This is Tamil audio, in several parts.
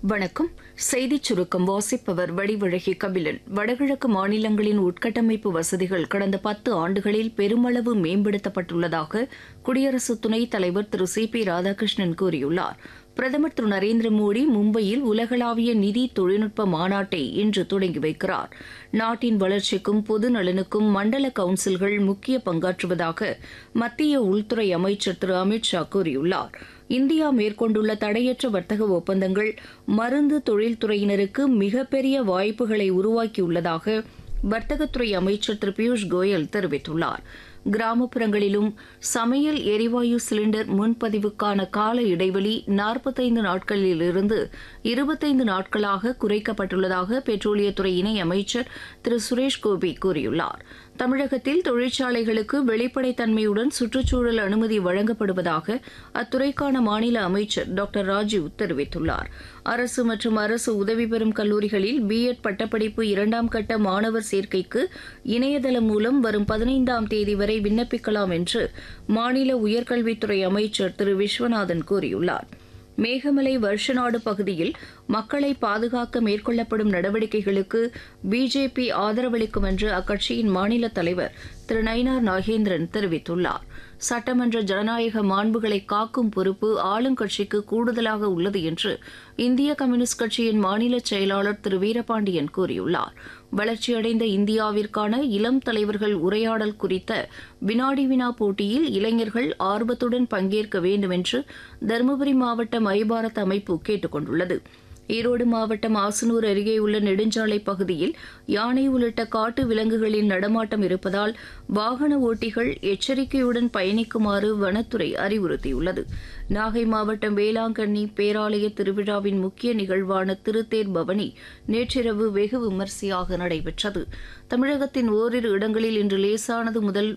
வணக்கம் செய்திச் சுருக்கம் வாசிப்பவர் வடிவழகி கபிலன் வடகிழக்கு மாநிலங்களின் உட்கட்டமைப்பு வசதிகள் கடந்த பத்து ஆண்டுகளில் பெருமளவு மேம்படுத்தப்பட்டுள்ளதாக குடியரசு துணைத் தலைவர் திரு சி பி ராதாகிருஷ்ணன் கூறியுள்ளார் பிரதமர் திரு நரேந்திர மோடி மும்பையில் உலகளாவிய நிதி தொழில்நுட்ப மாநாட்டை இன்று தொடங்கி வைக்கிறார் நாட்டின் வளர்ச்சிக்கும் பொது நலனுக்கும் மண்டல கவுன்சில்கள் முக்கிய பங்காற்றுவதாக மத்திய உள்துறை அமைச்சர் திரு அமித் ஷா கூறியுள்ளார் இந்தியா மேற்கொண்டுள்ள தடையற்ற வர்த்தக ஒப்பந்தங்கள் மருந்து தொழில்துறையினருக்கு மிகப்பெரிய வாய்ப்புகளை உருவாக்கியுள்ளதாக வர்த்தகத்துறை அமைச்சர் திரு பியூஷ் கோயல் தெரிவித்துள்ளார் கிராமப்புறங்களிலும் சமையல் எரிவாயு சிலிண்டர் முன்பதிவுக்கான கால இடைவெளி நாற்பத்தைந்து நாட்களிலிருந்து இருபத்தைந்து நாட்களாக குறைக்கப்பட்டுள்ளதாக பெட்ரோலியத்துறை இணை அமைச்சர் திரு சுரேஷ் கோபி கூறியுள்ளார் தமிழகத்தில் தொழிற்சாலைகளுக்கு வெளிப்படைத்தன்மையுடன் சுற்றுச்சூழல் அனுமதி வழங்கப்படுவதாக அத்துறைக்கான மாநில அமைச்சர் டாக்டர் ராஜீவ் தெரிவித்துள்ளார் அரசு மற்றும் அரசு உதவி பெறும் கல்லூரிகளில் பிஎட் பட்டப்படிப்பு இரண்டாம் கட்ட மாணவர் சேர்க்கைக்கு இணையதளம் மூலம் வரும் பதினைந்தாம் தேதி வரை விண்ணப்பிக்கலாம் என்று மாநில உயர்கல்வித்துறை அமைச்சர் திரு விஸ்வநாதன் கூறியுள்ளார் மேகமலை வருஷநாடு பகுதியில் மக்களை பாதுகாக்க மேற்கொள்ளப்படும் நடவடிக்கைகளுக்கு பிஜேபி ஆதரவளிக்கும் என்று அக்கட்சியின் மாநில தலைவர் திரு நயினார் நாகேந்திரன் தெரிவித்துள்ளார் சட்டமன்ற ஜனநாயக மாண்புகளை காக்கும் பொறுப்பு ஆளுங்கட்சிக்கு கூடுதலாக உள்ளது என்று இந்திய கம்யூனிஸ்ட் கட்சியின் மாநில செயலாளர் திரு வீரபாண்டியன் கூறியுள்ளார் வளர்ச்சியடைந்த இந்தியாவிற்கான இளம் தலைவர்கள் உரையாடல் குறித்த வினாடி வினா போட்டியில் இளைஞர்கள் ஆர்வத்துடன் பங்கேற்க வேண்டும் என்று தருமபுரி மாவட்ட மைபாரத் அமைப்பு கேட்டுக் கொண்டுள்ளது ஈரோடு மாவட்டம் ஆசனூர் அருகே உள்ள நெடுஞ்சாலை பகுதியில் யானை உள்ளிட்ட காட்டு விலங்குகளின் நடமாட்டம் இருப்பதால் வாகன ஓட்டிகள் எச்சரிக்கையுடன் பயணிக்குமாறு வனத்துறை அறிவுறுத்தியுள்ளது நாகை மாவட்டம் வேளாங்கண்ணி பேராலய திருவிழாவின் முக்கிய நிகழ்வான திருத்தேர் பவனி நேற்றிரவு வெகு விமரிசையாக நடைபெற்றது தமிழகத்தின் ஓரிரு இடங்களில் இன்று லேசானது முதல்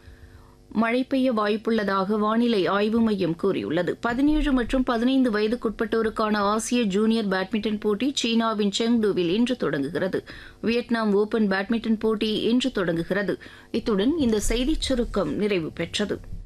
மழை பெய்ய வாய்ப்புள்ளதாக வானிலை ஆய்வு மையம் கூறியுள்ளது பதினேழு மற்றும் பதினைந்து வயதுக்குட்பட்டோருக்கான ஆசிய ஜூனியர் பேட்மிண்டன் போட்டி சீனாவின் செங்டூவில் இன்று தொடங்குகிறது வியட்நாம் ஓபன் பேட்மிண்டன் போட்டி இன்று தொடங்குகிறது இத்துடன் இந்த செய்திச் சுருக்கம் நிறைவு பெற்றது